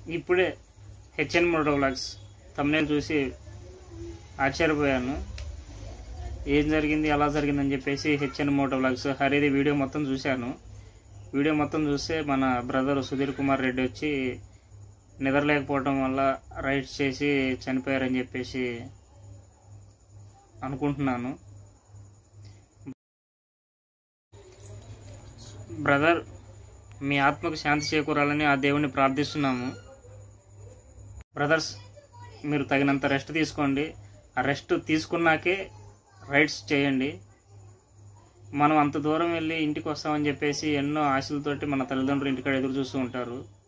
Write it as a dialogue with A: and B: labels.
A: ఇప్పుడే HN moto vlogs thumbnail చూసి ఆశ్చర్యపోయాను ఏం జరిగింది ఎలా జరిగిందని చెప్పేసి హెచ్ఎన్ మోటో వ్లాగ్స్ హరిది వీడియో మొత్తం చూశాను వీడియో మొత్తం చూస్తే మన బ్రదర్ సుధీర్ కుమార్ రెడ్డి వచ్చి నిద్రలేకపోవడం వల్ల రైడ్స్ చేసి చనిపోయారని చెప్పేసి అనుకుంటున్నాను బ్రదర్ మీ ఆత్మకు శాంతి చేకూరాలని ఆ దేవుణ్ణి ప్రార్థిస్తున్నాము బ్రదర్స్ మీరు తగినంత రెస్ట్ తీసుకోండి ఆ రెస్ట్ తీసుకున్నాకే రైడ్స్ చేయండి మనం అంత దూరం వెళ్ళి ఇంటికి వస్తామని చెప్పేసి ఎన్నో ఆశలతోటి మన తల్లిదండ్రులు ఇంటికాడ ఎదురు చూస్తూ ఉంటారు